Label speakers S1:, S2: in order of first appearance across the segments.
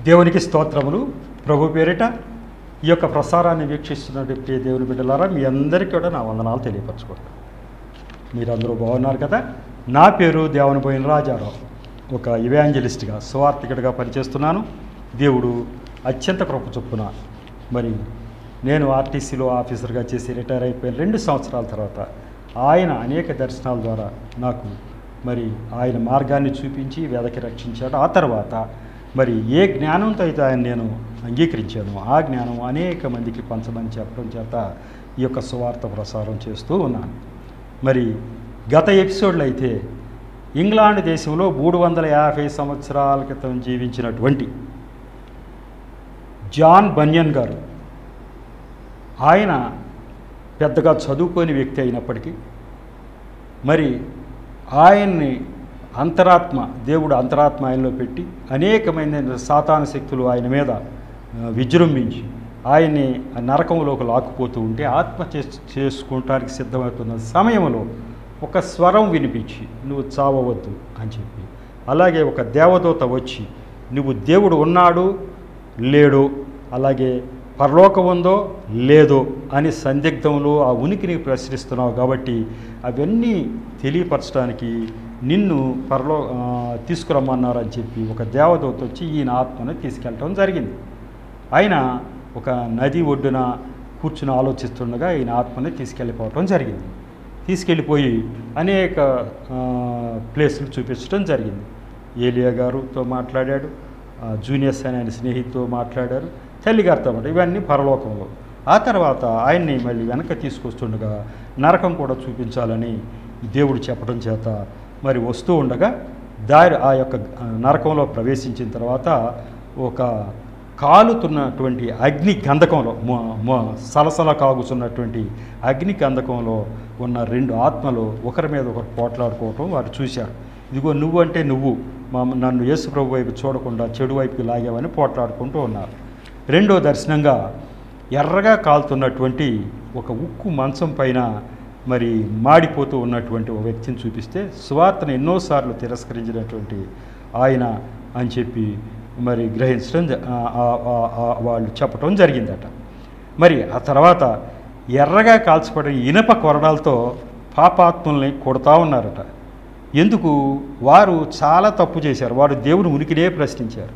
S1: దేవునికి స్తోత్రములు ప్రభు పేరిట ఈ యొక్క ప్రసారాన్ని వీక్షిస్తున్నటువంటి దేవుని బిడ్డలారా మీ అందరికీ కూడా నా వందనాలు తెలియపరచుకుంటాను మీరందరూ బాగున్నారు కదా నా పేరు దేవుని పోయిన రాజారావు ఒక ఇవాంజలిస్ట్గా సువార్థికుడిగా పనిచేస్తున్నాను దేవుడు అత్యంత కృప చొప్పున మరి నేను ఆర్టీసీలో ఆఫీసర్గా చేసి రిటైర్ అయిపోయిన రెండు సంవత్సరాల తర్వాత ఆయన అనేక దర్శనాల ద్వారా నాకు మరి ఆయన మార్గాన్ని చూపించి వేదకి రక్షించాడు ఆ తర్వాత మరి ఏ జ్ఞానంతో అయితే ఆయన నేను అంగీకరించాను ఆ జ్ఞానం అనేక మందికి పంచమని చెప్పడం చేత ఈ యొక్క సువార్త ప్రసారం చేస్తూ ఉన్నాను మరి గత ఎపిసోడ్లో అయితే ఇంగ్లాండ్ దేశంలో మూడు వందల యాభై సంవత్సరాల క్రితం జీవించినటువంటి జాన్ బన్యన్ గారు ఆయన పెద్దగా చదువుకోని వ్యక్తి అయినప్పటికీ మరి ఆయన్ని అంతరాత్మ దేవుడు అంతరాత్మ ఆయనలో పెట్టి అనేకమైన సాతాన శక్తులు ఆయన మీద ఆ, విజృంభించి ఆయన్ని ఆ నరకంలోకి లాక్కుపోతూ ఉంటే ఆత్మ చేస్ చేసుకుంటానికి సిద్ధమవుతున్న సమయంలో ఒక స్వరం వినిపించి నువ్వు చావవద్దు అని చెప్పి అలాగే ఒక దేవదూత వచ్చి నువ్వు దేవుడు ఉన్నాడు లేడు అలాగే పరలోకం ఉందో లేదో అని సందిగ్ధంలో ఆ ఉనికిని ప్రశ్నిస్తున్నావు కాబట్టి అవన్నీ తెలియపరచడానికి నిన్ను పరలో ఆ, తీసుకురమ్మన్నారని చెప్పి ఒక దేవదూత వచ్చి ఈయన ఆత్మను తీసుకెళ్ళటం జరిగింది ఆయన ఒక నది ఒడ్డున కూర్చుని ఆలోచిస్తుండగా ఈయన ఆత్మని తీసుకెళ్ళిపోవటం జరిగింది తీసుకెళ్ళిపోయి అనేక ఆ, ప్లేసులు చూపించడం జరిగింది ఏలియా గారుతో మాట్లాడాడు ఆ, జూనియర్స్ అనే ఆయన స్నేహితుతో మాట్లాడారు తల్లిగారితో మాట ఇవన్నీ పరలోకంలో ఆ తర్వాత ఆయన్ని మళ్ళీ వెనక తీసుకొస్తుండగా నరకం కూడా చూపించాలని దేవుడు చెప్పడం చేత మరి వస్తూ ఉండగా దారి ఆ యొక్క ఆ, నరకంలో ప్రవేశించిన తర్వాత ఒక కాలుతున్నటువంటి అగ్ని గంధకంలో మొ- మొ- సలసల కాగుతున్నటువంటి అగ్ని గంధకంలో ఉన్న రెండు ఆత్మలు ఒకరి మీద ఒకరు పోట్లాడుకోవటం వారు చూశారు ఇదిగో నువ్వు అంటే నువ్వు మా నన్ను యేసు ప్రభు వైపు చూడకుండా చెడు వైపుకి లాగావని పోట్లాడుకుంటూ ఉన్నారు రెండో దర్శనంగా ఎర్రగా కాలుతున్నటువంటి ఒక ఉక్కు మంచం పైన మరి మాడిపోతూ ఉన్నటువంటి ఒక వ్యక్తిని చూపిస్తే సువార్తను ఎన్నోసార్లు తిరస్కరించినటువంటి ఆయన అని చెప్పి మరి గ్రహించడం జ- ఆ- ఆ- ఆ- ఆ- వాళ్ళు చెప్పడం జరిగిందట మరి ఆ తర్వాత ఎర్రగా కాల్చబడిన ఇనప కొరడాలతో పాపాత్ముల్ని కొడతా ఉన్నారట ఎందుకు వారు చాలా తప్పు చేశారు వారు దేవుని ఉనికినే ప్రశ్నించారు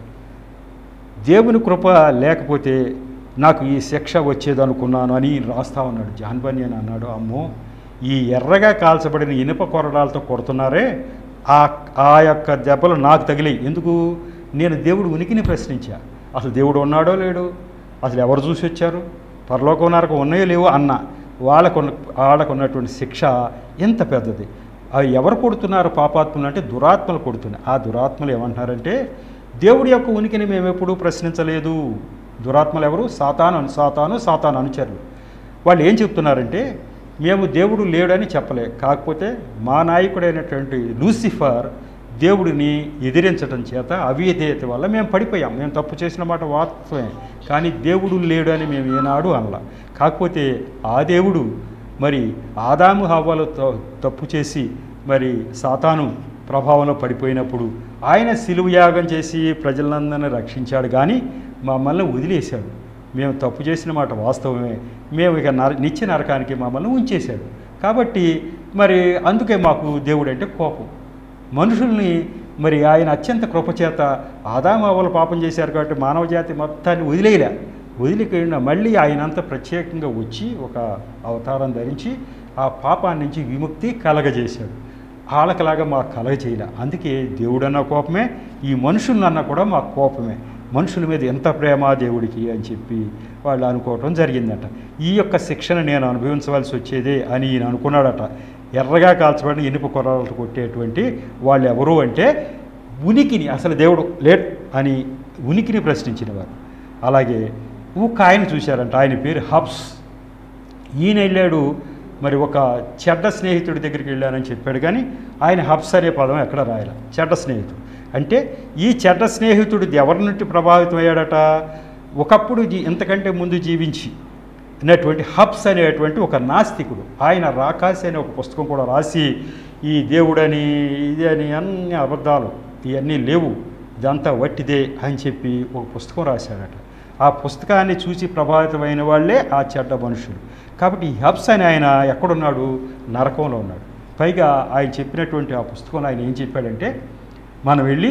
S1: దేవుని కృప లేకపోతే నాకు ఈ శిక్ష వచ్చేదనుకున్నాను అని రాస్తా ఉన్నాడు జాన్ బన్యన్ అన్నాడు అమ్మో ఈ ఎర్రగా కాల్చబడిన ఇనుప కొరడాలతో కొడుతున్నారే ఆ ఆ యొక్క దెబ్బలు నాకు తగిలాయి ఎందుకు నేను దేవుడు ఉనికిని ప్రశ్నించా అసలు దేవుడు ఉన్నాడో లేడు అసలు ఎవరు చూసి వచ్చారు పరలోకం నరకం ఉన్నాయో లేవో అన్న వాళ్ళకు వాళ్ళకు ఉన్నటువంటి శిక్ష ఎంత పెద్దది అవి ఎవరు కొడుతున్నారు పాపాత్మలు అంటే దురాత్మలు కొడుతున్నాయి ఆ దురాత్మలు ఏమంటున్నారంటే దేవుడి యొక్క ఉనికిని మేము ఎప్పుడూ ప్రశ్నించలేదు దురాత్మలు ఎవరు సాతాను అను సాతాను సాతాను అనుచరులు వాళ్ళు ఏం చెప్తున్నారంటే మేము దేవుడు లేడని చెప్పలే కాకపోతే మా నాయకుడైనటువంటి లూసిఫర్ దేవుడిని ఎదిరించడం చేత అవిధేయత వల్ల మేము పడిపోయాం మేము తప్పు చేసిన మాట వాస్తవమే కానీ దేవుడు లేడు అని మేము ఏనాడు అనలా కాకపోతే ఆ దేవుడు మరి ఆదాము హవ్వలు త- తప్పు చేసి మరి సాతాను ప్రభావంలో పడిపోయినప్పుడు ఆయన సిలువ యాగం చేసి ప్రజలందరినీ రక్షించాడు కానీ మమ్మల్ని వదిలేశాడు మేము తప్పు చేసిన మాట వాస్తవమే మేము ఇక నర నిత్య నరకానికి మమ్మల్ని ఉంచేశాడు కాబట్టి మరి అందుకే మాకు దేవుడు అంటే కోపం మనుషుల్ని మరి ఆయన అత్యంత కృపచేత ఆదామవ్వలు పాపం చేశారు కాబట్టి మానవ జాతి మొత్తాన్ని వదిలేయలే వదిలిపోయిన మళ్ళీ ఆయనంతా ప్రత్యేకంగా వచ్చి ఒక అవతారం ధరించి ఆ పాపాన్ని నుంచి విముక్తి కలగజేశాడు వాళ్ళకలాగా మాకు కలగజేయలే అందుకే దేవుడన్న కోపమే ఈ మనుషులన్నా కూడా మాకు కోపమే మనుషుల మీద ఎంత ప్రేమ దేవుడికి అని చెప్పి వాళ్ళు అనుకోవటం జరిగిందట ఈ యొక్క శిక్షణ నేను అనుభవించవలసి వచ్చేదే అని ఈయన అనుకున్నాడట ఎర్రగా కాల్చబడిన ఇనుప కొరాలతో కొట్టేటువంటి వాళ్ళు ఎవరు అంటే ఉనికిని అసలు దేవుడు లేట్ అని ఉనికిని ప్రశ్నించిన వారు అలాగే ఒక ఆయన చూశారంట ఆయన పేరు హబ్స్ ఈయన వెళ్ళాడు మరి ఒక చెడ్డ స్నేహితుడి దగ్గరికి వెళ్ళానని చెప్పాడు కానీ ఆయన హబ్స్ అనే పదం ఎక్కడ రాయాల చెడ్డ స్నేహితుడు అంటే ఈ చెడ్డ స్నేహితుడు ఎవరి నుండి ప్రభావితం అయ్యాడట ఒకప్పుడు జీ- ఇంతకంటే ముందు జీవించి అనేటువంటి హబ్స్ అనేటువంటి ఒక నాస్తికుడు ఆయన రాకాసి అనే ఒక పుస్తకం కూడా రాసి ఈ దేవుడని ఇది అని అన్ని అబద్ధాలు ఇవన్నీ లేవు ఇదంతా వట్టిదే అని చెప్పి ఒక పుస్తకం రాశాడట ఆ పుస్తకాన్ని చూసి ప్రభావితమైన వాళ్ళే ఆ చెడ్డ మనుషులు కాబట్టి ఈ హబ్స్ అని ఆయన ఎక్కడున్నాడు నరకంలో ఉన్నాడు పైగా ఆయన చెప్పినటువంటి ఆ పుస్తకంలో ఆయన ఏం చెప్పాడంటే మనం వెళ్ళి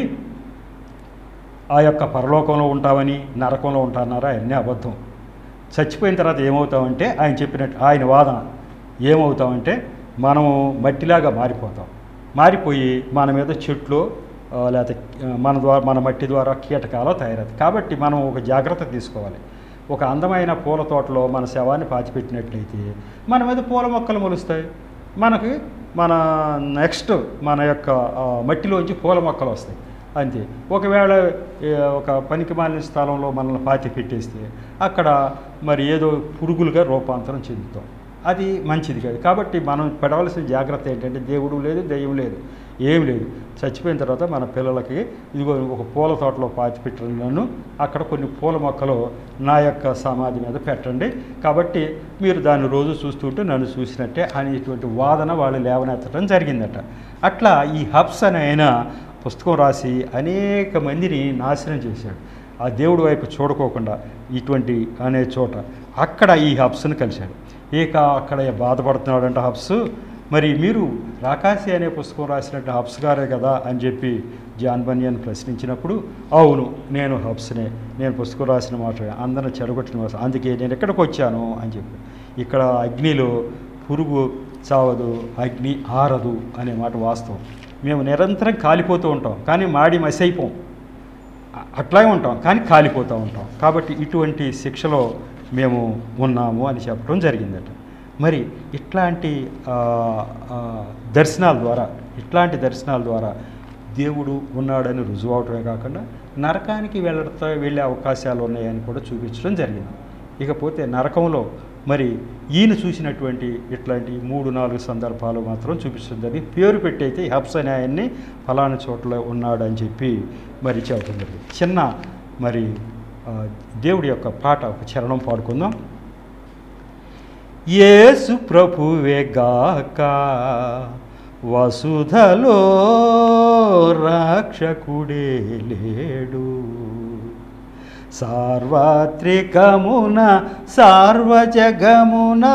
S1: ఆ యొక్క పరలోకంలో ఉంటామని నరకంలో ఉంటారన్నారా అన్నీ అబద్ధం చచ్చిపోయిన తర్వాత ఏమవుతామంటే ఆయన చెప్పినట్టు ఆయన వాదన ఏమవుతామంటే మనము మట్టిలాగా మారిపోతాం మారిపోయి మన మీద చెట్లు ఆ, లేకపోతే ఆ, మన ద్వారా మన మట్టి ద్వారా కీటకాలు తయారవుతాయి కాబట్టి మనం ఒక జాగ్రత్త తీసుకోవాలి ఒక అందమైన పూల తోటలో మన శవాన్ని పాతిపెట్టినట్లయితే మన మీద పూల మొక్కలు మొలుస్తాయి మనకి మన నెక్స్ట్ మన యొక్క ఆ, మట్టిలోంచి పూల మొక్కలు వస్తాయి అంతే ఒకవేళ ఏ, ఒక పనికి మాలిన స్థలంలో మనల్ని పాతి పెట్టేస్తే అక్కడ మరి ఏదో పురుగులుగా రూపాంతరం చెందుతాం అది మంచిది కాదు కాబట్టి మనం పడవలసిన జాగ్రత్త ఏంటంటే దేవుడు లేదు దెయ్యం లేదు ఏం లేదు చచ్చిపోయిన తర్వాత మన పిల్లలకి ఇదిగో ఒక పూల తోటలో పాతి పెట్టిన నన్ను అక్కడ కొన్ని పూల మొక్కలు నా యొక్క సమాధి మీద పెట్టండి కాబట్టి మీరు దాన్ని రోజు చూస్తుంటే నన్ను చూసినట్టే అనేటువంటి వాదన వాళ్ళు లేవనెత్తడం జరిగిందట అట్లా ఈ హబ్స్ అనే ఆయన పుస్తకం రాసి అనేక మందిని నాశనం చేశాడు ఆ దేవుడి వైపు చూడుకోకుండా ఇటువంటి అనే చోట అక్కడ ఈ హబ్స్ని కలిశాడు ఇక అక్కడ బాధపడుతున్నాడంట హబ్స్ మరి మీరు రాకాసి అనే పుస్తకం రాసినట్టు హబ్స్ గారే కదా అని చెప్పి జాన్ బనియన్ ప్రశ్నించినప్పుడు అవును నేను హబ్స్నే నేను పుస్తకం రాసిన మాట అందరిని చెడగొట్టిన మాట అందుకే నేను ఎక్కడికి వచ్చాను అని చెప్పి ఇక్కడ అగ్నిలో పురుగు చావదు అగ్ని ఆరదు అనే మాట వాస్తవం మేము నిరంతరం కాలిపోతూ ఉంటాం కానీ మాడి మసి అయిపోం అ- అట్లాగే ఉంటాం కానీ కాలిపోతూ ఉంటాం కాబట్టి ఇటువంటి శిక్షలో మేము ఉన్నాము అని చెప్పడం జరిగిందట మరి ఇట్లాంటి ఆ, ఆ, దర్శనాల ద్వారా ఇట్లాంటి దర్శనాల ద్వారా దేవుడు ఉన్నాడని రుజువు అవటమే కాకుండా నరకానికి వెళ్ళతా వెళ్ళే అవకాశాలు ఉన్నాయని కూడా చూపించడం జరిగింది ఇకపోతే నరకంలో మరి ఈయన చూసినటువంటి ఇట్లాంటి మూడు నాలుగు సందర్భాలు మాత్రం చూపించడం జరిగింది పేరు పెట్టి అయితే హబ్స్ అనే ఆయన్ని ఫలానా చోట్ల ఉన్నాడని చెప్పి మరి చెప్పడం జరిగింది చిన్న మరి ఆ, దేవుడి యొక్క పాట ఒక చరణం పాడుకుందాం యేసు ప్రభువే గాక వసుధలో రాక్షకుడే లేడు సార్వత్రికమున సార్వజగమున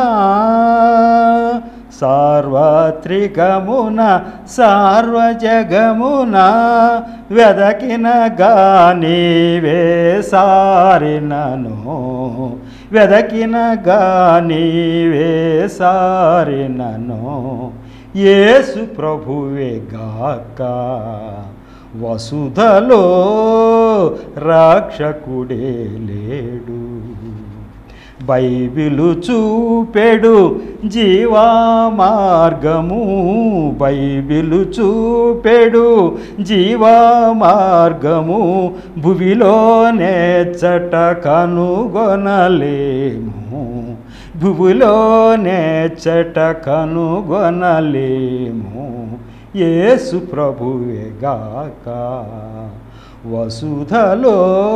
S1: సార్వత్రికమున సార్వజగమున వెదకిన గానీవే సారినను వెదకిన గానీవే సారినను యేసు ప్రభువే గాక వసుధలో రాక్షకుడే లేడు బైబిలు చూపెడు జీవా మార్గము బైబిలు చూపెడు జీవా మార్గము భువిలోనే చట కనుగొనలేము భువిలోనే చట కనుగొనలేము యేసు ప్రభువే గాక వసుధలో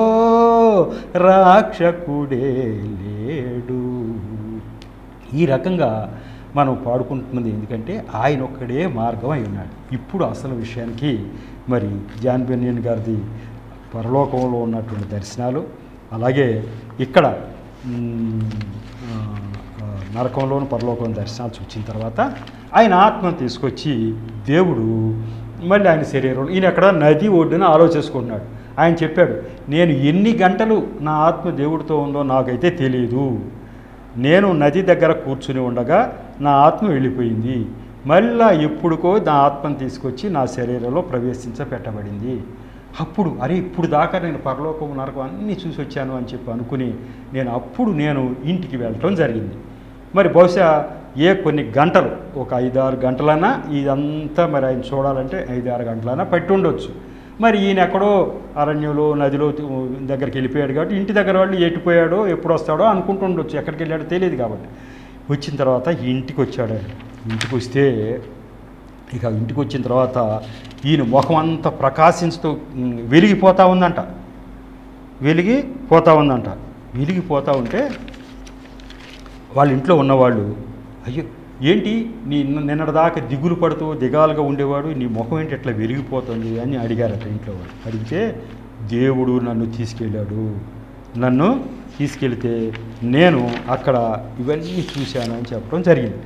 S1: రాక్షకుడే లేడు ఈ రకంగా మనం పాడుకుంటున్నది ఎందుకంటే ఆయన ఒక్కడే మార్గం అయి ఉన్నాడు ఇప్పుడు అసలు విషయానికి మరి జాన్ బెనియన్ గారిది పరలోకంలో ఉన్నటువంటి దర్శనాలు అలాగే ఇక్కడ మ్, ఆ, ఆ, నరకంలోను పరలోకం దర్శనాలు చూచిన తర్వాత ఆయన ఆత్మను తీసుకొచ్చి దేవుడు మళ్ళీ ఆయన శరీరంలో ఈయన ఎక్కడ నది ఒడ్డున ఆలోచించుకుంటున్నాడు ఆయన చెప్పాడు నేను ఎన్ని గంటలు నా ఆత్మ దేవుడితో ఉందో నాకైతే తెలియదు నేను నది దగ్గర కూర్చుని ఉండగా నా ఆత్మ వెళ్ళిపోయింది మళ్ళా ఎప్పుడుకో నా ఆత్మను తీసుకొచ్చి నా శరీరంలో ప్రవేశించ పెట్టబడింది అప్పుడు అరే ఇప్పుడు దాకా నేను పరలోకం నరకం అన్నీ చూసి వచ్చాను అని చెప్పి అనుకుని నేను అప్పుడు నేను ఇంటికి వెళ్ళటం జరిగింది మరి బహుశా ఏ కొన్ని గంటలు ఒక ఐదారు గంటలైనా ఇదంతా మరి ఆయన చూడాలంటే ఐదారు గంటలైనా పట్టి ఉండొచ్చు మరి ఈయన ఎక్కడో అరణ్యంలో నదిలో తు- దగ్గరికి వెళ్ళిపోయాడు కాబట్టి ఇంటి దగ్గర వాళ్ళు ఎట్టిపోయాడో ఎప్పుడు వస్తాడో అనుకుంటుండొచ్చు ఎక్కడికి వెళ్ళాడో తెలియదు కాబట్టి వచ్చిన తర్వాత ఈ ఇంటికి వచ్చాడు ఆయన. ఇంటికి వస్తే ఇక ఇంటికి వచ్చిన తర్వాత ఈయన ముఖం అంతా ప్రకాశించుతూ ఉమ్, వెలిగిపోతూ ఉందంట వెలిగి పోతా ఉందంట వెలిగిపోతూ ఉంటే వాళ్ళ ఇంట్లో ఉన్నవాళ్ళు అయ్యో ఏంటి నీ నిన్నటిదాకా దిగులు పడుతూ దిగాలుగా ఉండేవాడు నీ ముఖం ఏంటి ఇట్లా వెలిగిపోతుంది అని అడిగారట ఇంట్లో వాళ్ళు అడిగితే దేవుడు నన్ను తీసుకెళ్ళాడు నన్ను తీసుకెళ్తే నేను అక్కడ ఇవన్నీ చూశాను అని చెప్పడం జరిగింది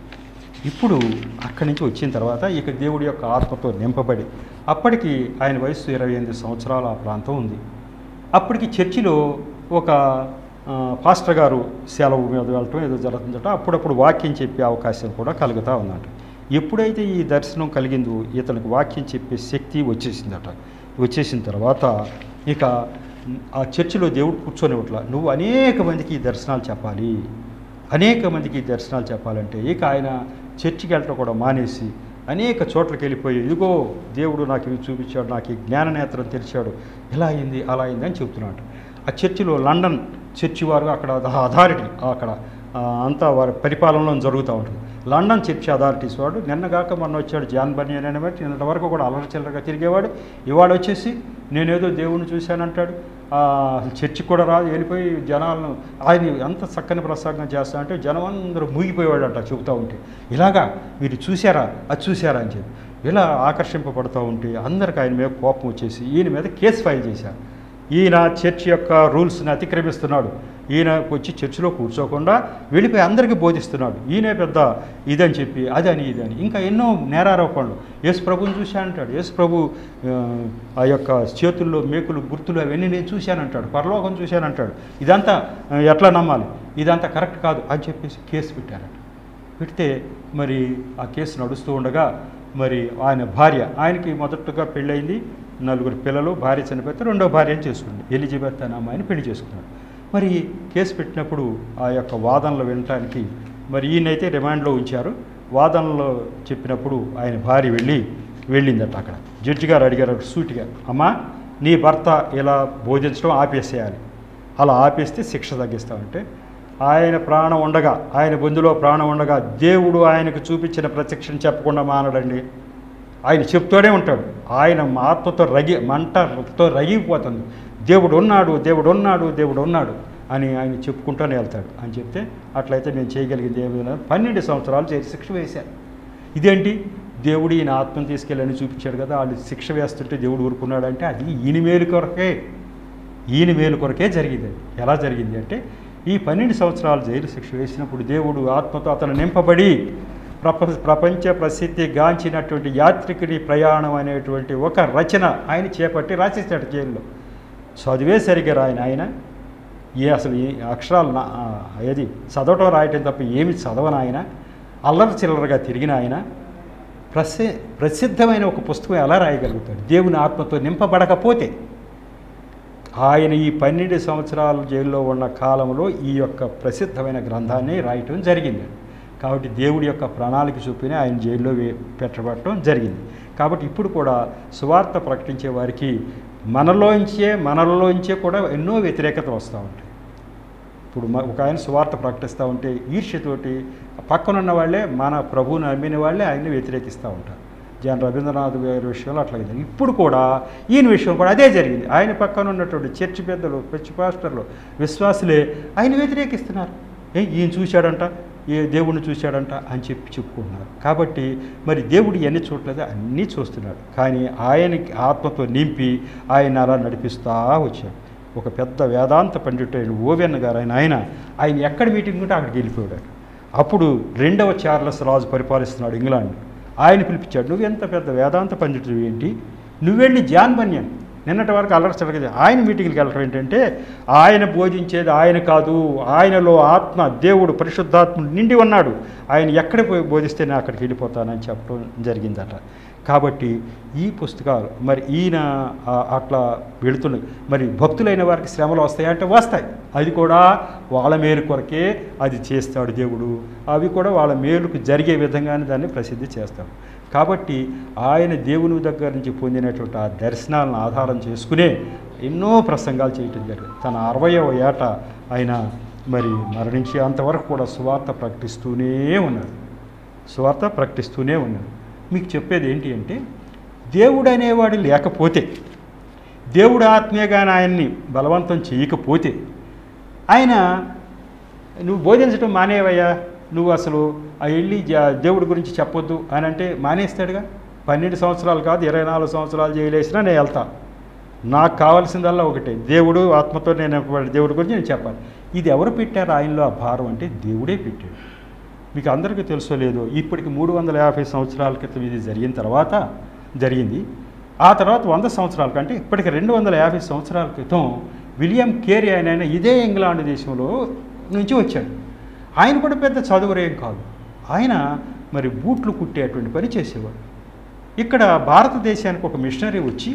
S1: ఇప్పుడు అక్కడి నుంచి వచ్చిన తర్వాత ఇక దేవుడి యొక్క ఆత్మతో నింపబడి అప్పటికి ఆయన వయసు ఇరవై ఎనిమిది సంవత్సరాల ఆ ప్రాంతం ఉంది అప్పటికి చర్చిలో ఒక ఆ, పాస్టర్ గారు సెలవు మీద వెళ్ళటం ఏదో జరుగుతుందట అప్పుడప్పుడు వాక్యం చెప్పే అవకాశం కూడా కలుగుతూ ఉందట ఎప్పుడైతే ఈ దర్శనం కలిగిందో ఇతనికి వాక్యం చెప్పే శక్తి వచ్చేసిందట వచ్చేసిన తర్వాత ఇక ఆ చర్చిలో దేవుడు కూర్చొని ఇట్లా నువ్వు అనేక మందికి ఈ దర్శనాలు చెప్పాలి అనేక మందికి ఈ దర్శనాలు చెప్పాలంటే ఇక ఆయన చర్చికి వెళ్ళటం కూడా మానేసి అనేక చోట్లకి వెళ్ళిపోయి ఇదిగో దేవుడు నాకు ఇవి చూపించాడు నాకు ఈ జ్ఞాననేత్రం తెరిచాడు ఇలా అయింది అలా అయింది అని చెప్తున్నాడు ఆ చర్చిలో లండన్ చర్చి వారు అక్కడ అథారిటీ అక్కడ ఆ, అంతా వారి పరిపాలనలో జరుగుతూ ఉంటుంది లండన్ చర్చి అథారిటీస్ వాడు నిన్నగాక మొన్న వచ్చాడు జాన్ బర్నియన్ అనే బట్టి నిన్నటి వరకు కూడా అల్లరి చిల్లరగా తిరిగేవాడు ఇవాడు వచ్చేసి నేనేదో దేవుణ్ణి చూశానంటాడు ఆ, చర్చి కూడా రాదు వెళ్ళిపోయి జనాలను ఆయన ఎంత చక్కని ప్రసంగం చేస్తా అంటే జనం అందరూ మూగిపోయేవాడంట చెబుతూ ఉంటే ఇలాగా మీరు చూసారా అది చూసారా అని చెప్పి ఇలా ఆకర్షింపబడుతూ ఉంటే అందరికి ఆయన మీద కోపం వచ్చేసి ఈయన మీద కేసు ఫైల్ చేశారు ఈయన చర్చి యొక్క రూల్స్ని అతిక్రమిస్తున్నాడు ఈయన వచ్చి చర్చిలో కూర్చోకుండా వెళ్ళిపోయి అందరికీ బోధిస్తున్నాడు ఈయనే పెద్ద ఇదని చెప్పి అదని ఇదని ఇంకా ఎన్నో నేరారోపణలు యేసు ప్రభుని చూశానంటాడు యేసు ప్రభు ఆ, ఆ యొక్క చేతుల్లో మేకులు గుర్తులు అవన్నీ నేను చూశానంటాడు పరలోకం చూశానంటాడు ఇదంతా ఆ, ఎట్లా నమ్మాలి ఇదంతా కరెక్ట్ కాదు అని చెప్పేసి కేసు పెట్టారట పెడితే మరి ఆ కేసు నడుస్తూ ఉండగా మరి ఆయన భార్య ఆయనకి మొదటగా పెళ్ళయింది నలుగురు పిల్లలు భార్య చనిపోతే రెండో భార్యను చేసుకుంది ఎలిజబెత్ అనే అమ్మాయిని పెళ్లి చేసుకున్నాడు మరి కేసు పెట్టినప్పుడు ఆ యొక్క వాదనలు వినటానికి మరి ఈయనైతే రిమాండ్లో ఉంచారు వాదనలో చెప్పినప్పుడు ఆయన భార్య వెళ్ళి వెళ్ళిందట అక్కడ జడ్జి గారు అడిగారు సూటిగా అమ్మా నీ భర్త ఇలా బోధించడం ఆపేసేయాలి అలా ఆపేస్తే శిక్ష తగ్గిస్తామంటే ఆయన ప్రాణం ఉండగా ఆయన బొందులో ప్రాణం ఉండగా దేవుడు ఆయనకు చూపించిన ప్రత్యక్షను చెప్పకుండా మానడండి ఆయన చెప్తూనే ఉంటాడు ఆయన ఆత్మతో రగి మంటతో రగిపోతుంది దేవుడు ఉన్నాడు దేవుడు ఉన్నాడు దేవుడు ఉన్నాడు అని ఆయన చెప్పుకుంటూనే వెళ్తాడు అని చెప్తే అట్లయితే నేను చేయగలిగింది ఏమి లేదు. పన్నెండు సంవత్సరాలు చేసి శిక్ష వేశాను ఇదేంటి దేవుడు ఈయన ఆత్మను తీసుకెళ్ళని చూపించాడు కదా వాళ్ళు శిక్ష వేస్తుంటే దేవుడు ఊరుకున్నాడు అంటే అది ఈయన మేలు కొరకే ఈయన మేలు కొరకే జరిగింది అది ఎలా జరిగింది అంటే ఈ పన్నెండు సంవత్సరాలు జైలు శిక్ష వేసినప్పుడు దేవుడు ఆత్మతో అతను నింపబడి ప్రప ప్రపంచ ప్రసిద్ధి గాంచినటువంటి యాత్రికుడి ప్రయాణం అనేటువంటి ఒక రచన ఆయన చేపట్టి రాసేసాడు జైల్లో చదివే సరిగ్గా రాయన ఆయన ఏ అసలు ఏ అక్షరాలు నా- ఆ, ఏది చదవటం రాయటం తప్ప ఏమి చదవను ఆయన అల్లరి చిల్లరగా తిరిగిన ఆయన ప్రసి ప్రసిద్ధమైన ఒక పుస్తకం ఎలా రాయగలుగుతాడు దేవుని ఆత్మతో నింపబడకపోతే ఆయన ఈ పన్నెండు సంవత్సరాలు జైల్లో ఉన్న కాలంలో ఈ యొక్క ప్రసిద్ధమైన గ్రంథాన్ని రాయటం జరిగింది కాబట్టి దేవుడి యొక్క ప్రణాళిక చొప్పున ఆయన జైల్లో వే- పెట్టబడటం జరిగింది కాబట్టి ఇప్పుడు కూడా సువార్త ప్రకటించే వారికి మనలోంచే మనలోంచే కూడా ఎన్నో వ్యతిరేకత వస్తూ ఉంటాయి ఇప్పుడు మ- ఒక ఆయన సువార్త ప్రకటిస్తూ ఉంటే ఈర్ష్యతోటి పక్కనున్న వాళ్ళే మన ప్రభువుని నమ్మిన వాళ్ళే ఆయన్ని వ్యతిరేకిస్తూ ఉంటారు జన్ రవీంద్రనాథ్ గారి విషయంలో అట్లా జరిగింది ఇప్పుడు కూడా ఈయన విషయం కూడా అదే జరిగింది ఆయన పక్కన ఉన్నటువంటి చర్చి పెద్దలు చర్చి పాస్టర్లు విశ్వాసులే ఆయన వ్యతిరేకిస్తున్నారు ఏ ఈయన చూశాడంట ఏ దేవుడిని చూశాడంట అని చెప్పి చెప్పుకుంటున్నారు కాబట్టి మరి దేవుడు ఎన్ని చూడలేదు అన్నీ చూస్తున్నాడు కానీ ఆయనకి ఆత్మతో నింపి ఆయన అలా నడిపిస్తూ వచ్చాడు ఒక పెద్ద వేదాంత పండితుడైన ఓవెన్ గారు ఆయన ఆయన ఆయన ఎక్కడ మీటింగ్ ఉంటే అక్కడికి వెళ్ళిపోయాడు అప్పుడు రెండవ చార్లెస్ రాజు పరిపాలిస్తున్నాడు ఇంగ్లాండ్ ఆయన పిలిపించాడు నువ్వు ఎంత పెద్ద వేదాంత పండితుడు ఏంటి నువ్వెళ్ళి జాన్ బన్యన్ నిన్నటి వరకు అలర్చడగా ఆయన మీటింగ్కి వెళ్ళడం ఏంటంటే ఆయన బోధించేది ఆయన కాదు ఆయనలో ఆత్మ దేవుడు పరిశుద్ధాత్ముడు నిండి ఉన్నాడు ఆయన ఎక్కడ పోయి బోధిస్తే నేను అక్కడికి వెళ్ళిపోతానని చెప్పడం జరిగిందట కాబట్టి ఈ పుస్తకాలు మరి ఈయన ఆ, అట్లా వెళుతున్నాయి మరి భక్తులైన వారికి శ్రమలు వస్తాయంటే వస్తాయి అది కూడా వాళ్ళ మేలు కొరకే అది చేస్తాడు దేవుడు అవి కూడా వాళ్ళ మేలుకు జరిగే విధంగానే దాన్ని ప్రసిద్ధి చేస్తాడు కాబట్టి ఆయన దేవుని దగ్గర నుంచి పొందినటువంటి ఆ దర్శనాలను ఆధారం చేసుకునే ఎన్నో ప్రసంగాలు చేయటం జరిగింది తన అరవయవ ఏట ఆయన మరి మరణించి అంతవరకు కూడా సువార్త ప్రకటిస్తూనే ఉన్నాడు సువార్త ప్రకటిస్తూనే ఉన్నాడు మీకు చెప్పేది ఏంటి అంటే దేవుడు అనేవాడు లేకపోతే దేవుడు ఆత్మీయగానే ఆయన్ని బలవంతం చేయకపోతే ఆయన నువ్వు బోధించడం మానేవయ్యా నువ్వు అసలు ఆ వెళ్ళి జా- దేవుడి గురించి చెప్పొద్దు అని అంటే మానేస్తాడుగా పన్నెండు సంవత్సరాలు కాదు ఇరవై నాలుగు సంవత్సరాలు జైలేసినా నేను వెళ్తా నాకు కావాల్సిందల్లా ఒకటే దేవుడు ఆత్మతో నేను వాడి దేవుడి గురించి నేను చెప్పాలి ఇది ఎవరు పెట్టారు ఆయనలో ఆ భారం అంటే దేవుడే పెట్టాడు మీకు అందరికీ తెలుసో లేదో ఇప్పటికి మూడు వందల యాభై సంవత్సరాల క్రితం ఇది జరిగిన తర్వాత జరిగింది ఆ తర్వాత వంద సంవత్సరాల కంటే ఇప్పటికి రెండు వందల యాభై సంవత్సరాల క్రితం విలియం కేరీ ఆయన ఆయన ఇదే ఇంగ్లాండ్ దేశంలో నుంచి వచ్చాడు ఆయన కూడా పెద్ద చదువురేం కాదు ఆయన మరి బూట్లు కుట్టేటువంటి పని చేసేవాడు ఇక్కడ భారతదేశానికి ఒక మిషనరీ వచ్చి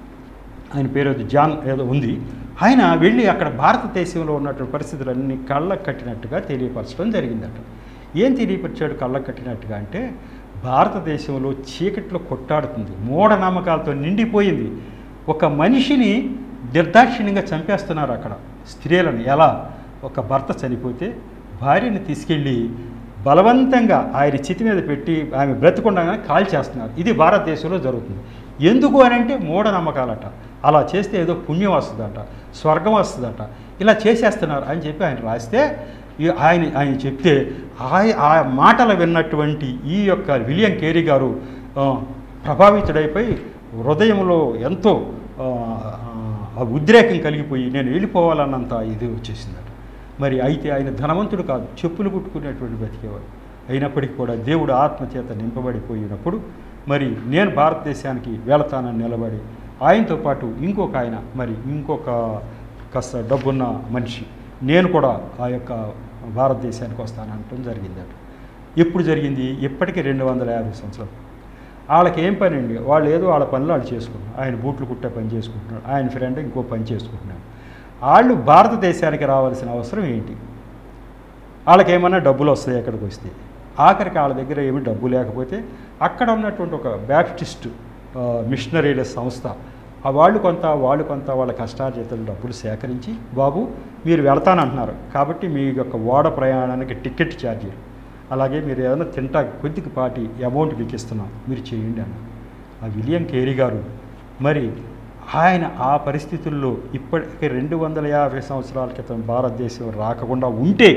S1: ఆయన పేరు ఏదో జాన్ ఏదో ఉంది ఆయన వెళ్ళి అక్కడ భారతదేశంలో ఉన్నటువంటి పరిస్థితులన్నీ కళ్ళకు కట్టినట్టుగా తెలియపరచడం జరిగిందట ఏం తెలియపరిచాడు కళ్ళకు కట్టినట్టుగా అంటే భారతదేశంలో చీకట్లో కొట్టాడుతుంది మూఢనమ్మకాలతో నిండిపోయింది ఒక మనిషిని నిర్దాక్షిణ్యంగా చంపేస్తున్నారు అక్కడ స్త్రీలను ఎలా ఒక భర్త చనిపోతే భార్యని తీసుకెళ్ళి బలవంతంగా ఆయన చితి మీద పెట్టి ఆమె బ్రతికుండగానే కాల్ చేస్తున్నారు ఇది భారతదేశంలో జరుగుతుంది ఎందుకు అని అంటే మూఢనమ్మకాలట అలా చేస్తే ఏదో పుణ్యం వస్తుందట స్వర్గం వస్తుందట ఇలా చేసేస్తున్నారు అని చెప్పి ఆయన రాస్తే ఈ ఆయన ఆయన చెప్తే ఆయ ఆ మాటలు విన్నటువంటి ఈ యొక్క విలియం కేరీ గారు ఆ, ప్రభావితుడైపోయి హృదయంలో ఎంతో ఆ, ఆ ఉద్రేకం కలిగిపోయి నేను వెళ్ళిపోవాలన్నంత ఇది వచ్చేసిందట మరి అయితే ఆయన ధనవంతుడు కాదు చెప్పులు కుట్టుకునేటువంటి బతికేవాడు అయినప్పటికీ కూడా దేవుడు ఆత్మచేత నింపబడిపోయినప్పుడు మరి నేను భారతదేశానికి వెళతానని నిలబడి ఆయనతో పాటు ఇంకొక ఆయన మరి ఇంకొక కాస్త డబ్బున్న మనిషి నేను కూడా ఆ యొక్క భారతదేశానికి వస్తానంటం జరిగిందట ఎప్పుడు జరిగింది ఇప్పటికీ రెండు వందల యాభై సంవత్సరాలు వాళ్ళకి ఏం పని అండి వాళ్ళు ఏదో వాళ్ళ పనులు వాళ్ళు చేసుకుంటున్నారు ఆయన బూట్లు కుట్టే పని చేసుకుంటున్నాడు ఆయన ఫ్రెండ్ ఇంకో పని చేసుకుంటున్నాడు వాళ్ళు భారతదేశానికి రావాల్సిన అవసరం ఏంటి వాళ్ళకి ఏమన్నా డబ్బులు వస్తాయి ఎక్కడికి వస్తే ఆఖరికి వాళ్ళ దగ్గర ఏమి డబ్బు లేకపోతే అక్కడ ఉన్నటువంటి ఒక బ్యాప్టిస్ట్ ఆ, మిషనరీల సంస్థ ఆ వాళ్ళు కొంత వాళ్ళు కొంత వాళ్ళ కష్టార్జితలు డబ్బులు సేకరించి బాబు మీరు వెళ్తానంటున్నారు కాబట్టి మీ యొక్క ఓడ ప్రయాణానికి టికెట్ ఛార్జీలు అలాగే మీరు ఏదైనా తింటా కొద్దికి పాటి అమౌంట్ మీకు ఇస్తున్నాం మీరు చేయండి అన్న ఆ విలియం కేరీ గారు మరి ఆయన ఆ పరిస్థితుల్లో ఇప్పటికే రెండు వందల యాభై సంవత్సరాల క్రితం భారతదేశం రాకుండా ఉంటే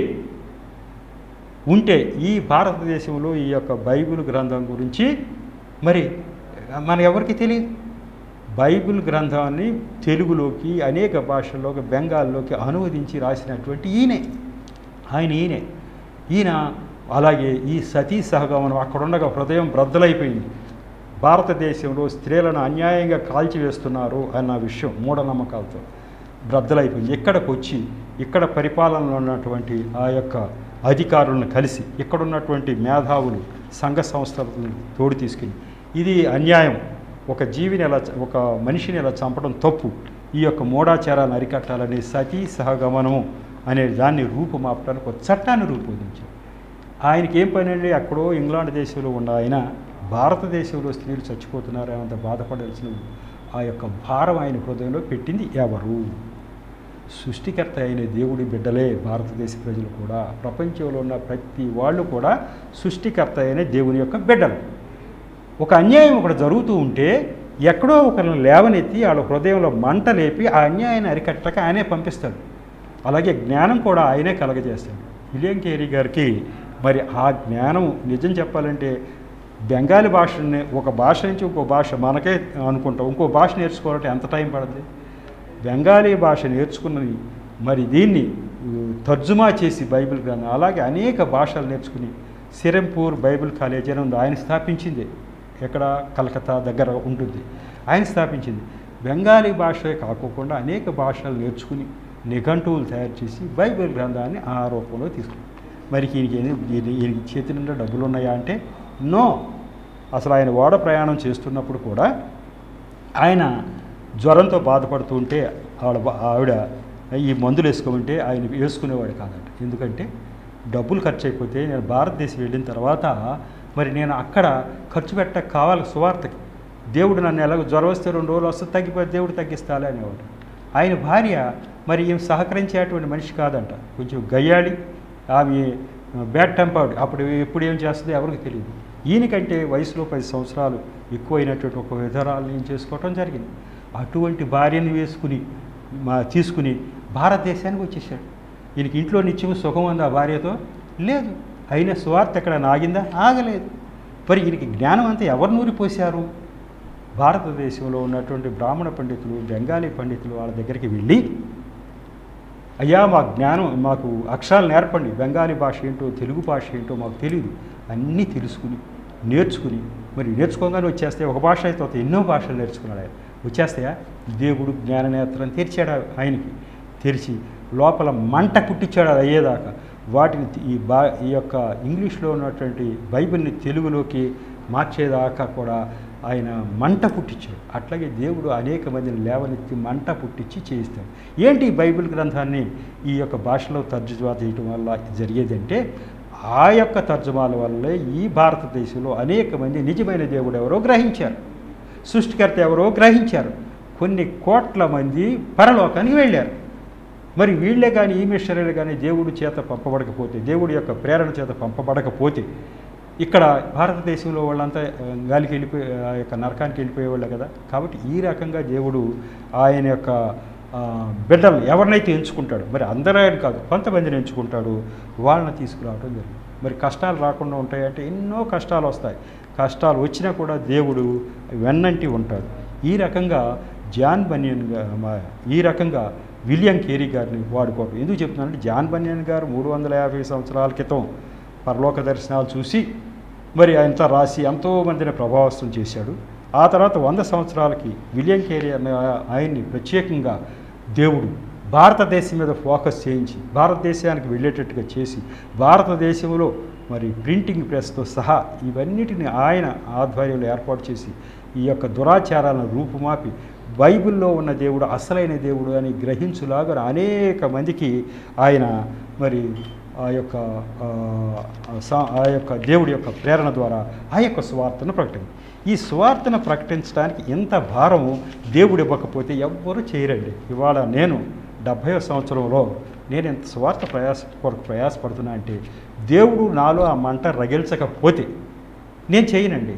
S1: ఉంటే ఈ భారతదేశంలో ఈ యొక్క బైబిల్ గ్రంథం గురించి మరి మన ఎవరికి తెలియదు బైబిల్ గ్రంథాన్ని తెలుగులోకి అనేక భాషల్లోకి బెంగాల్లోకి అనువదించి రాసినటువంటి ఈయనే ఆయన ఈయనే ఈయన అలాగే ఈ సతీ సహగమనం అక్కడుండగా హృదయం బ్రద్దలైపోయింది భారతదేశంలో స్త్రీలను అన్యాయంగా కాల్చివేస్తున్నారు అన్న విషయం మూఢనమ్మకాలతో బ్రద్దలైపోయింది ఇక్కడికి వచ్చి ఇక్కడ పరిపాలనలో ఉన్నటువంటి ఆ యొక్క అధికారులను కలిసి ఇక్కడ ఉన్నటువంటి మేధావులు సంఘ సంస్థలను తోడు తీసుకుని ఇది అన్యాయం ఒక జీవిని ఎలా చ- ఒక మనిషిని ఎలా చంపడం తప్పు ఈ యొక్క మూఢాచారాలను అరికట్టాలని సతీ సహగమనము అనే దాన్ని రూపుమాపడానికి ఒక చట్టాన్ని రూపొందించారు ఆయనకి ఏం పని అండి అక్కడో ఇంగ్లాండ్ దేశంలో ఉన్న ఆయన భారతదేశంలో స్త్రీలు చచ్చిపోతున్నారు అంత బాధపడాల్సిన ఆ యొక్క భారం ఆయన హృదయంలో పెట్టింది ఎవరు సృష్టికర్త అయిన దేవుడి బిడ్డలే భారతదేశ ప్రజలు కూడా ప్రపంచంలో ఉన్న ప్రతి వాళ్ళు కూడా సృష్టికర్త అయిన దేవుని యొక్క బిడ్డలు ఒక అన్యాయం ఒకటి జరుగుతూ ఉంటే ఎక్కడో ఒకరిని లేవనెత్తి వాళ్ళ హృదయంలో మంట లేపి ఆ అన్యాయాన్ని అరికట్టక ఆయనే పంపిస్తాడు అలాగే జ్ఞానం కూడా ఆయనే కలగజేస్తాడు విలియం కేరీ గారికి మరి ఆ జ్ఞానం నిజం చెప్పాలంటే బెంగాలీ భాషని ఒక భాష నుంచి ఇంకో భాష మనకే అనుకుంటాం ఇంకో భాష నేర్చుకోవాలంటే ఎంత టైం పడుతుంది బెంగాలీ భాష నేర్చుకున్నది మరి దీన్ని ఉ, తర్జుమా చేసి బైబిల్ గ్రంథం అలాగే అనేక భాషలు నేర్చుకుని సిరంపూర్ బైబిల్ కాలేజ్ అని ఉంది ఆయన స్థాపించింది ఎక్కడ కలకత్తా దగ్గర ఉంటుంది ఆయన స్థాపించింది బెంగాలీ భాషే కాకోకుండా అనేక భాషలు నేర్చుకుని నిఘంటువులు తయారు చేసి బైబిల్ గ్రంథాన్ని ఆ రూపంలో తీసుకుని మరి ఈయనకి ఏది- ఈయన ఈయనకి చేతి నిండా డబ్బులు ఉన్నాయా అంటే నో అసలు ఆయన ఓడ ప్రయాణం చేస్తున్నప్పుడు కూడా ఆయన జ్వరంతో బాధపడుతూ ఉంటే ఆవిడ ఆవిడ ఈ మందులు వేసుకోమంటే ఆయన వేసుకునేవాడు కాదట ఎందుకంటే డబ్బులు ఖర్చు అయిపోతే నేను భారతదేశం వెళ్ళిన తర్వాత మరి నేను అక్కడ ఖర్చు పెట్టక కావాలి సువార్తకి దేవుడు నన్ను ఎలాగో జ్వరం వస్తే రెండు రోజులు వస్తే తగ్గిపోతే దేవుడు తగ్గిస్తాలే అనేవాడు ఆయన భార్య మరి ఈమె సహకరించేటువంటి మనిషి కాదంట కొంచెం గయ్యాళి ఆమె బ్యాడ్ టెంపర్డ్ అప్పుడు ఎప్పుడు ఏం చేస్తుందో ఎవరికి తెలియదు ఈయనకంటే వయసులో పది సంవత్సరాలు ఎక్కువైనటువంటి ఒక విధరాలను ఏం చేసుకోవటం జరిగింది అటువంటి భార్యను వేసుకుని మా తీసుకుని భారతదేశానికి వచ్చేసాడు ఈయనకి ఇంట్లో నిత్యం సుఖం ఉంది ఆ భార్యతో లేదు అయినా సువార్త ఎక్కడ ఆగిందా ఆగలేదు మరి ఈయనకి జ్ఞానం అంతా ఎవరు నూరిపోశారు భారతదేశంలో ఉన్నటువంటి బ్రాహ్మణ పండితులు బెంగాలీ పండితులు వాళ్ళ దగ్గరికి వెళ్ళి అయ్యా మా జ్ఞానం మాకు అక్షరాలు నేర్పండి బెంగాలీ భాష ఏంటో తెలుగు భాష ఏంటో మాకు తెలియదు అన్నీ తెలుసుకుని నేర్చుకుని మరి నేర్చుకోగానే వచ్చేస్తే ఒక భాష అయితే ఒక ఎన్నో భాషలు నేర్చుకున్నాడు ఆయన వచ్చేస్తాయా దేవుడు జ్ఞాన నేత్రం తెరిచాడు ఆయనకి తెరిచి లోపల మంట పుట్టించాడు అది అయ్యేదాకా వాటిని ఈ బా ఈ యొక్క ఇంగ్లీష్లో ఉన్నటువంటి బైబిల్ని తెలుగులోకి మార్చేదాకా కూడా ఆయన మంట పుట్టించాడు అట్లాగే దేవుడు అనేక మందిని లేవనెత్తి మంట పుట్టించి చేయిస్తాడు ఏంటి ఈ బైబిల్ గ్రంథాన్ని ఈ యొక్క భాషలో తర్జుమా చేయటం వల్ల జరిగేదంటే ఆ యొక్క తర్జుమాల వల్లే ఈ భారతదేశంలో అనేక మంది నిజమైన దేవుడు ఎవరో గ్రహించారు సృష్టికర్త ఎవరో గ్రహించారు కొన్ని కోట్ల మంది పరలోకానికి వెళ్ళారు మరి వీళ్ళే కానీ ఈ మిషనరీలు కానీ దేవుడి చేత పంపబడకపోతే దేవుడి యొక్క ప్రేరణ చేత పంపబడకపోతే ఇక్కడ భారతదేశంలో వాళ్ళంతా ఆ, గాలికి వెళ్ళిపోయి ఆ యొక్క నరకానికి వెళ్ళిపోయేవాళ్ళే కదా కాబట్టి ఈ రకంగా దేవుడు ఆయన యొక్క ఆ, బిడ్డలు ఎవరినైతే ఎంచుకుంటాడు మరి అందరూ ఆయన కాదు కొంతమందిని ఎంచుకుంటాడు వాళ్ళని తీసుకురావడం జరిగింది మరి కష్టాలు రాకుండా ఉంటాయంటే ఎన్నో కష్టాలు వస్తాయి కష్టాలు వచ్చినా కూడా దేవుడు వెన్నంటి ఉంటాడు ఈ రకంగా జాన్ బనియన్ గా- మా- ఈ రకంగా విలియం కేరీ గారిని వాడుకోవడం ఎందుకు చెప్తున్నానంటే జాన్ బనియన్ గారు మూడు వందల యాభై సంవత్సరాల క్రితం పరలోక దర్శనాలు చూసి మరి ఆయనతో రాసి ఎంతో మందిని ప్రభావితం చేశాడు ఆ తర్వాత వంద సంవత్సరాలకి విలియం కేరీ అనే ఆయన్ని ప్రత్యేకంగా దేవుడు భారతదేశం మీద ఫోకస్ చేయించి భారతదేశానికి వెళ్ళేటట్టుగా చేసి భారతదేశంలో మరి ప్రింటింగ్ ప్రెస్తో సహా ఇవన్నిటిని ఆయన ఆధ్వర్యంలో ఏర్పాటు చేసి ఈ యొక్క దురాచారాలను రూపుమాపి బైబిల్లో ఉన్న దేవుడు అసలైన దేవుడు అని గ్రహించులాగా అనేక మందికి ఆయన మరి ఆ యొక్క ఆ, సా- ఆ యొక్క దేవుడి యొక్క ప్రేరణ ద్వారా ఆ యొక్క సువార్తను ప్రకటించి ఈ సువార్తను ప్రకటించడానికి ఎంత భారము దేవుడు ఇవ్వకపోతే ఎవ్వరూ చేయరండి ఇవాళ నేను డెబ్భై సంవత్సరంలో నేను ఎంత సువార్త ప్రయాస కొరకు ప్రయాసపడుతున్నా అంటే దేవుడు నాలో ఆ మంట రగిల్చకపోతే నేను చేయనండి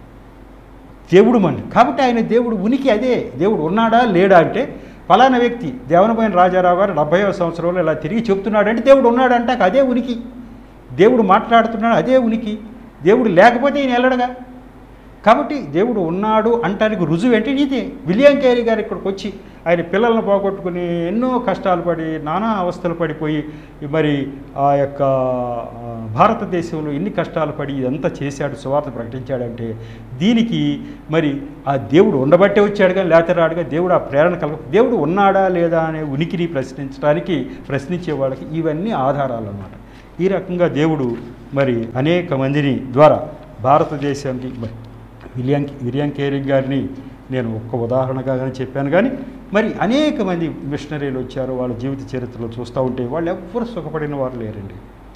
S1: దేవుడు మన కాబట్టి ఆయన దేవుడు ఉనికి అదే దేవుడు ఉన్నాడా లేడా అంటే ఫలానా వ్యక్తి దేవనపోయిన రాజారావు గారు డెబ్బైవ సంవత్సరంలో ఇలా తిరిగి చెప్తున్నాడంటే దేవుడు ఉన్నాడంటే అదే ఉనికి దేవుడు మాట్లాడుతున్నాడు అదే ఉనికి దేవుడు లేకపోతే ఈయన వెళ్ళడగా కాబట్టి దేవుడు ఉన్నాడు అంటానికి రుజువు ఏంటి ఇదే విలియం కేరీ గారు ఇక్కడికి వచ్చి ఆయన పిల్లలను పోగొట్టుకుని ఎన్నో కష్టాలు పడి నానా అవస్థలు పడిపోయి మరి ఆ యొక్క ఆ, భారతదేశంలో ఎన్ని కష్టాలు పడి ఇదంతా చేశాడు సువార్త ప్రకటించాడంటే దీనికి మరి ఆ దేవుడు ఉండబట్టే వచ్చాడు కానీ లేకపోతే రాడుగా దేవుడు ఆ ప్రేరణ కలగ దేవుడు ఉన్నాడా లేదా అనే ఉనికిని ప్రశ్నించడానికి ప్రశ్నించే వాళ్ళకి ఇవన్నీ ఆధారాలు అన్నమాట ఈ రకంగా దేవుడు మరి అనేక మందిని ద్వారా భారతదేశానికి మరి విలియం విలియం కేరింగ్ గారిని నేను ఒక్క ఉదాహరణగా కానీ చెప్పాను కానీ మరి అనేక మంది మిషనరీలు వచ్చారు వాళ్ళ జీవిత చరిత్రలో చూస్తూ ఉంటే వాళ్ళు ఎవ్వరు సుఖపడిన వారు లేరండి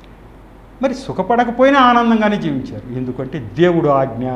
S1: మరి సుఖపడకపోయినా ఆనందంగానే జీవించారు ఎందుకంటే దేవుడు ఆజ్ఞ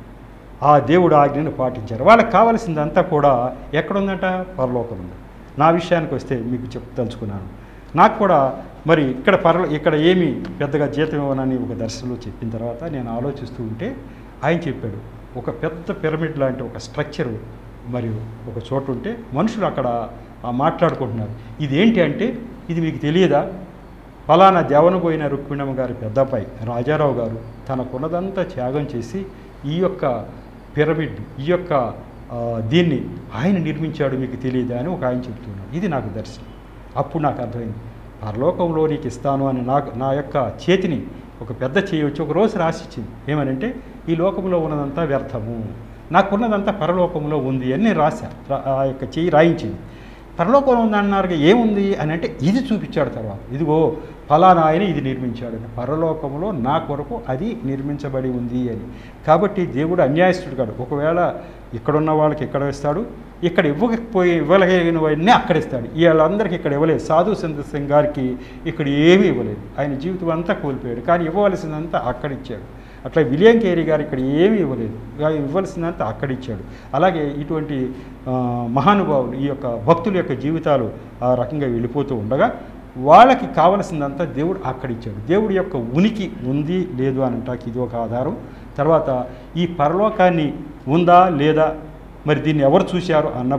S1: ఆ దేవుడు ఆజ్ఞను పాటించారు వాళ్ళకి కావలసిందంతా కూడా ఎక్కడుందంట పరలోకం ఉంది నా విషయానికి వస్తే మీకు చెప్తలుచుకున్నాను నాకు కూడా మరి ఇక్కడ పరలో ఇక్కడ ఏమి పెద్దగా జీతం ఇవ్వనని ఒక దర్శనంలో చెప్పిన తర్వాత నేను ఆలోచిస్తూ ఉంటే ఆయన చెప్పాడు ఒక పెద్ద పిరమిడ్ లాంటి ఒక స్ట్రక్చర్ మరియు ఒక చోటు ఉంటే మనుషులు అక్కడ ఆ మాట్లాడుకుంటున్నారు ఇది ఏంటి అంటే ఇది మీకు తెలియదా ఫలానా దేవనబోయిన రుక్మిణమ్మ గారి పెద్దపై రాజారావు గారు తనకున్నదంతా త్యాగం చేసి ఈ యొక్క పిరమిడ్ ఈ యొక్క ఆ, దీన్ని ఆయన నిర్మించాడు మీకు తెలియదా అని ఒక ఆయన చెప్తున్నాడు ఇది నాకు దర్శనం అప్పుడు నాకు అర్థమైంది పరలోకంలో నీకు ఇస్తాను అని నాకు నా యొక్క చేతిని ఒక పెద్ద చేయి వచ్చి ఒక రోజు రాసిచ్చింది ఏమనంటే ఈ లోకంలో ఉన్నదంతా వ్యర్థము నాకున్నదంతా పరలోకంలో ఉంది అని నేను రాశా రా- ఆ యొక్క చెయ్యి రాయించింది పరలోకంలో ఉంది అన్నారు ఏముంది అని అంటే ఇది చూపించాడు తర్వాత ఇదిగో ఫలానా ఆయన ఇది నిర్మించాడు అని పరలోకంలో నా కొరకు అది నిర్మించబడి ఉంది అని కాబట్టి దేవుడు అన్యాయస్తుడు కాడు ఒకవేళ ఇక్కడున్న వాళ్ళకి ఇక్కడ ఇస్తాడు ఇక్కడ ఇవ్వకపోయి ఇవ్వలేనివన్నీ అక్కడ ఇస్తాడు వీళ్ళందరికీ ఇక్కడ ఇవ్వలేదు సాధు చంద్ర సింగ్ గారికి ఇక్కడ ఏమీ ఇవ్వలేదు ఆయన జీవితం అంతా కోల్పోయాడు కానీ ఇవ్వవలసిందంతా అక్కడ ఇచ్చాడు అట్లా విలియం కేరీ గారు ఇక్కడ ఏమీ ఇవ్వలేదు ఇక ఇవ్వాల్సిందంతా అక్కడ ఇచ్చాడు అలాగే ఇటువంటి ఆ, మహానుభావులు ఈ యొక్క భక్తుల యొక్క జీవితాలు ఆ రకంగా వెళ్ళిపోతూ ఉండగా వాళ్ళకి కావలసిందంతా దేవుడు అక్కడ ఇచ్చాడు దేవుడి యొక్క ఉనికి ఉంది లేదు అని అంటాకి ఇది ఒక ఆధారం తర్వాత ఈ పరలోకాన్ని ఉందా లేదా మరి దీన్ని ఎవరు చూశారు అన్నప్పుడు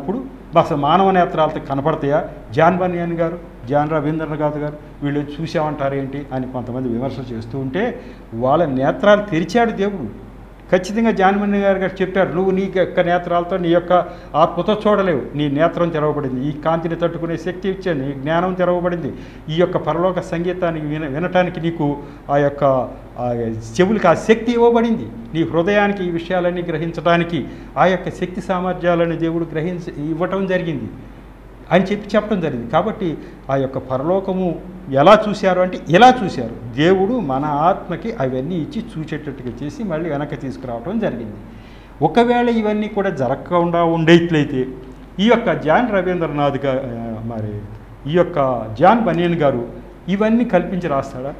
S1: అసలు మానవ నేత్రాలతో కనపడతాయా జాన్ బనియాన్ గారు జాన్ రవీంద్రనాథ్ గారు వీళ్ళు చూసామంటారు ఏంటి అని కొంతమంది విమర్శలు చేస్తూ ఉంటే వాళ్ళ నేత్రాలు తెరిచాడు దేవుడు ఖచ్చితంగా జాన్మణి గారు గారు చెప్పారు నువ్వు నీ యొక్క నేత్రాలతో నీ యొక్క ఆత్మతో చూడలేవు నీ నేత్రం తెరవబడింది ఈ కాంతిని తట్టుకునే శక్తి ఇచ్చాను నీ జ్ఞానం తెరవబడింది ఈ యొక్క పరలోక సంగీతానికి విన వినటానికి నీకు ఆ యొక్క ఆ చెవులకి ఆ శక్తి ఇవ్వబడింది నీ హృదయానికి ఈ విషయాలన్నీ గ్రహించడానికి ఆ యొక్క శక్తి సామర్థ్యాలను దేవుడు గ్రహించ ఇవ్వటం జరిగింది అని చెప్పి చెప్పడం జరిగింది కాబట్టి ఆ యొక్క పరలోకము ఎలా చూశారు అంటే ఇలా చూశారు దేవుడు మన ఆత్మకి అవన్నీ ఇచ్చి చూసేటట్టుగా చేసి మళ్ళీ వెనక్కి తీసుకురావడం జరిగింది ఒకవేళ ఇవన్నీ కూడా జరగకుండా ఉండేట్లయితే ఈ యొక్క జాన్ రవీంద్రనాథ్ గా ఆ, మరి ఈ యొక్క జాన్ బనియన్ గారు ఇవన్నీ కల్పించి రాస్తాడా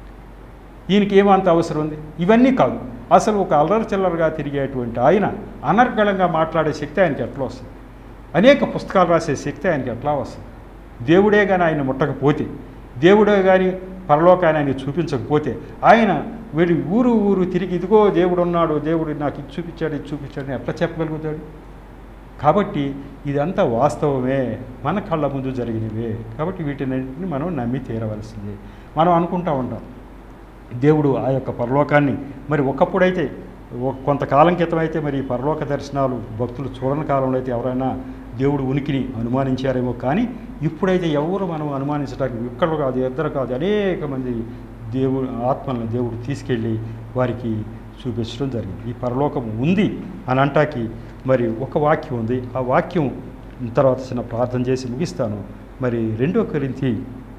S1: ఈయనకి ఏమంత అవసరం ఉంది ఇవన్నీ కాదు అసలు ఒక అల్లరి చిల్లరగా తిరిగేటువంటి ఆయన అనర్గళంగా మాట్లాడే శక్తి ఆయనకి ఎట్లా వస్తుంది అనేక పుస్తకాలు రాసే శక్తి ఆయనకి ఎట్లా వస్తుంది దేవుడే కానీ ఆయన ముట్టకపోతే దేవుడే కానీ పరలోకాన్ని ఆయన చూపించకపోతే ఆయన వీడి ఊరు ఊరు తిరిగి ఇదిగో దేవుడు ఉన్నాడు దేవుడు నాకు ఇది చూపించాడు ఇది చూపించాడు అని ఎట్లా చెప్పగలుగుతాడు కాబట్టి ఇదంతా వాస్తవమే మన కళ్ళ ముందు జరిగినవే కాబట్టి వీటినన్నింటిని మనం నమ్మి తీరవలసిందే మనం అనుకుంటా ఉంటాం దేవుడు ఆ యొక్క పరలోకాన్ని మరి ఒకప్పుడైతే ఒక- కొంతకాలం క్రితం అయితే మరి ఈ పరలోక దర్శనాలు భక్తులు చూడని కాలంలో అయితే ఎవరైనా దేవుడు ఉనికిని అనుమానించారేమో కానీ ఇప్పుడైతే ఎవరు మనం అనుమానించడానికి ఒక్కరు కాదు ఇద్దరు కాదు అనేక మంది దేవుడు ఆత్మలను దేవుడు తీసుకెళ్ళి వారికి చూపించడం జరిగింది ఈ పరలోకం ఉంది అని అంటాకి మరి ఒక వాక్యం ఉంది ఆ వాక్యం తర్వాత చిన్న ప్రార్థన చేసి ముగిస్తాను మరి రెండో కొరింథీ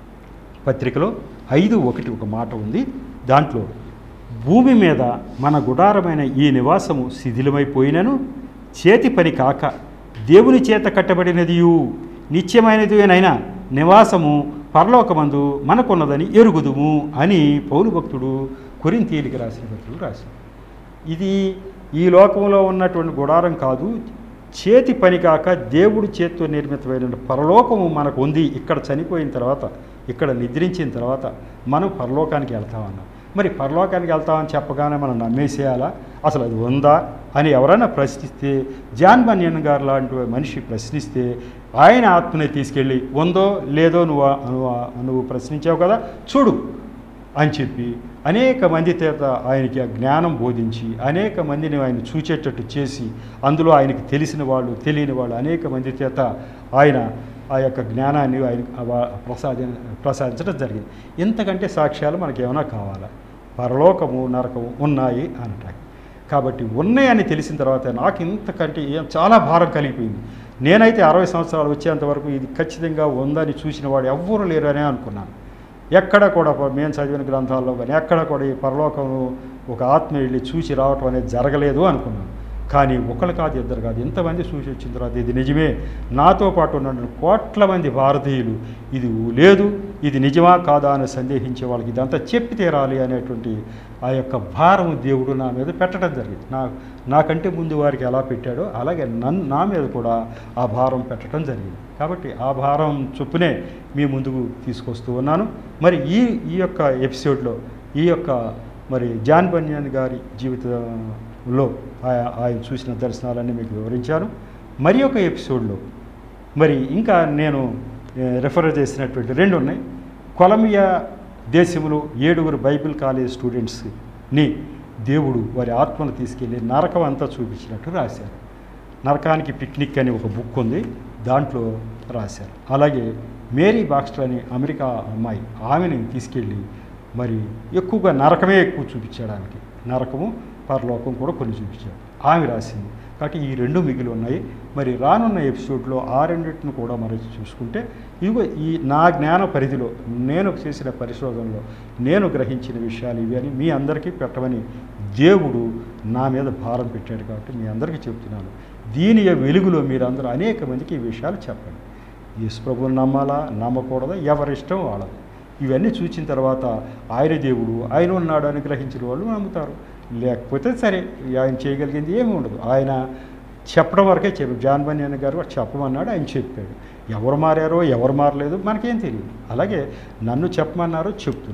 S1: పత్రికలో ఐదు ఒకటి ఒక మాట ఉంది దాంట్లో భూమి మీద మన గుడారమైన ఈ నివాసము శిథిలమైపోయినను చేతి పని కాక దేవుని చేత కట్టబడినదియు నిత్యమైనదినైనా నివాసము పరలోకమందు మనకున్నదని ఎరుగుదుము అని పౌలు భక్తుడు కొరింతీలికి రాసిన భక్తుడు రాశాడు ఇది ఈ లోకంలో ఉన్నటువంటి గుడారం కాదు చేతి పని కాక దేవుడి చేతితో నిర్మితమైన పరలోకము మనకు ఉంది ఇక్కడ చనిపోయిన తర్వాత ఇక్కడ నిద్రించిన తర్వాత మనం పరలోకానికి వెళ్తామన్నాం మరి పరలోకానికి వెళ్తామని చెప్పగానే మనం నమ్మేసేయాలా అసలు అది ఉందా అని ఎవరైనా ప్రశ్నిస్తే జాన్ బన్యన్ గారు లాంటి మనిషి ప్రశ్నిస్తే ఆయన ఆత్మని తీసుకెళ్ళి ఉందో లేదో నువ్వు నువ్వు నువ్వు ప్రశ్నించావు కదా చూడు అని చెప్పి అనేక మంది చేత ఆయనకి ఆ జ్ఞానం బోధించి అనేక మందిని ఆయన చూచేటట్టు చేసి అందులో ఆయనకి తెలిసిన వాళ్ళు తెలియని వాళ్ళు అనేక మంది చేత ఆయన ఆ యొక్క జ్ఞానాన్ని ఆయన ప్రసాద ప్రసాదించడం జరిగింది ఇంతకంటే సాక్ష్యాలు మనకి ఏమైనా కావాలా పరలోకము నరకము ఉన్నాయి అనటానికి కాబట్టి ఉన్నాయని తెలిసిన తర్వాత నాకు ఇంతకంటే ఏం చాలా భారం కలిగిపోయింది నేనైతే అరవై సంవత్సరాలు వచ్చేంత వరకు ఇది ఖచ్చితంగా ఉందని చూసిన వాడు ఎవ్వరూ లేరు అనే అనుకున్నాను ఎక్కడ కూడా ప- మేము చదివిన గ్రంథాల్లో కానీ ఎక్కడ కూడా ఈ పరలోకం ఒక ఆత్మ వెళ్ళి చూసి రావటం అనేది జరగలేదు అనుకున్నాను కానీ ఒకరు కాదు ఇద్దరు కాదు ఎంతమంది చూసి వచ్చిన తర్వాత ఇది నిజమే నాతో పాటు ఉన్న కోట్ల మంది భారతీయులు ఇది లేదు ఇది నిజమా కాదా అని సందేహించే వాళ్ళకి ఇదంతా చెప్పి తీరాలి అనేటువంటి ఆ యొక్క భారం దేవుడు నా మీద పెట్టడం జరిగింది నా నాకంటే ముందు వారికి ఎలా పెట్టాడో అలాగే నన్ను నా మీద కూడా ఆ భారం పెట్టడం జరిగింది కాబట్టి ఆ భారం చొప్పునే మీ ముందుకు తీసుకొస్తూ ఉన్నాను మరి ఈ ఈ యొక్క ఎపిసోడ్లో ఈ యొక్క మరి జాన్ బన్యాన్ గారి జీవితంలో ఆయ- ఆయన చూసిన దర్శనాలన్నీ మీకు వివరించాను మరి ఒక ఎపిసోడ్లో మరి ఇంకా నేను ఏ, రెఫర్ చేసినటువంటి రెండు ఉన్నాయి కొలంబియా దేశంలో ఏడుగురు బైబిల్ కాలేజ్ స్టూడెంట్స్ని దేవుడు వారి ఆత్మను తీసుకెళ్ళి నరకం అంతా చూపించినట్టు రాశారు నరకానికి పిక్నిక్ అని ఒక బుక్ ఉంది దాంట్లో రాశారు అలాగే మేరీ బాక్స్టర్ అని అమెరికా అమ్మాయి ఆమెని తీసుకెళ్ళి మరి ఎక్కువగా నరకమే ఎక్కువ చూపించడానికి నరకము పరలోకం కూడా కొన్ని చూపించాడు ఆమె రాసింది కాబట్టి ఈ రెండు మిగిలి ఉన్నాయి మరి రానున్న ఎపిసోడ్లో ఆ రెండింటిని కూడా మరి చూసుకుంటే ఇదిగో ఈ నా జ్ఞాన పరిధిలో నేను చేసిన పరిశోధనలో నేను గ్రహించిన విషయాలు ఇవి అని మీ అందరికీ పెట్టమని దేవుడు నా మీద భారం పెట్టాడు కాబట్టి మీ అందరికీ చెప్తున్నాను దీని వెలుగులో మీరందరూ అనేక మందికి ఈ విషయాలు చెప్పండి యేసు ప్రభువుని నమ్మాలా నమ్మకూడదా ఎవరిష్టం వాళ్ళది ఇవన్నీ చూసిన తర్వాత ఆయన దేవుడు ఆయన ఉన్నాడు అని గ్రహించిన వాళ్ళు నమ్ముతారు లేకపోతే సరే ఆయన చేయగలిగింది ఏమీ ఉండదు ఆయన చెప్పడం వరకే చెప్పు జాన్ బన్యాన్ గారు చెప్పమన్నాడు ఆయన చెప్పాడు ఎవరు మారారో ఎవరు మారలేదు మనకేం తెలియదు అలాగే నన్ను చెప్పమన్నారో చెప్తున్నాం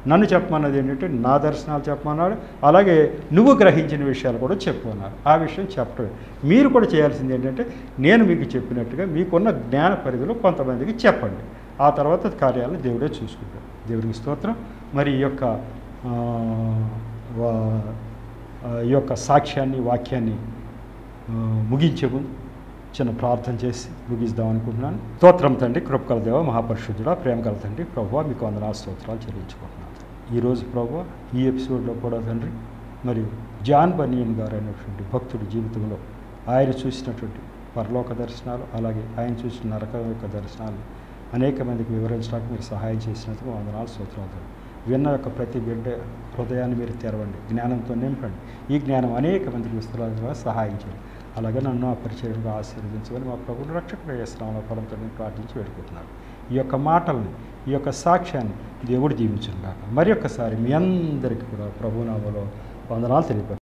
S1: నన్ను చెప్పమన్నది ఏంటంటే నా దర్శనాలు చెప్పమన్నాడు అలాగే నువ్వు గ్రహించిన విషయాలు కూడా చెప్పమన్నారు ఆ విషయం చెప్పడం మీరు కూడా చేయాల్సింది ఏంటంటే నేను మీకు చెప్పినట్టుగా మీకున్న జ్ఞాన పరిధిలో కొంతమందికి చెప్పండి ఆ తర్వాత కార్యాలను దేవుడే చూసుకుంటాడు దేవుడికి స్తోత్రం మరి ఈ యొక్క ఆ, వా- ఆ, ఈ యొక్క సాక్ష్యాన్ని వాక్యాన్ని ఆ, ముగించే ముందు చిన్న ప్రార్థన చేసి ముగిద్దాం అనుకుంటున్నాను స్తోత్రం తండ్రి కృపకల దేవ మహాపరిశుద్ధుడా ప్రేమ కల తండ్రి ప్రభు మీకు వందనాలు స్తోత్రాలు చెల్లించుకుంటున్నాను ఈరోజు ప్రభు ఈ ఎపిసోడ్లో కూడా తండ్రి మరి జాన్ బనియన్ గారు అయినటువంటి భక్తుడి జీవితంలో ఆయన చూసినటువంటి పరలోక దర్శనాలు అలాగే ఆయన చూసిన నరకం యొక్క దర్శనాలు అనేక మందికి వివరించడానికి మీరు సహాయం చేసినందుకు వందనాలు స్తోత్రాలు తండ్రి. విన్న యొక్క ప్రతి బిడ్డ హృదయాన్ని మీరు తెరవండి జ్ఞానంతో నింపండి ఈ జ్ఞానం అనేక మందికి విస్తరాలుగా సహాయం చేయండి అలాగే నన్ను ఆ పరిచయంగా ఆశీర్వదించమని మా ప్రభుని రక్షకుడు చేస్తున్నామని పరంతో నేను ప్రార్థించి వేడుకుంటున్నాను ఈ యొక్క మాటల్ని ఈ యొక్క సాక్ష్యాన్ని దేవుడు దీవించుగాక మరి ఒక్కసారి మీ అందరికీ కూడా ప్రభునామలో వందనాలు తెలియపరుస్తున్నాను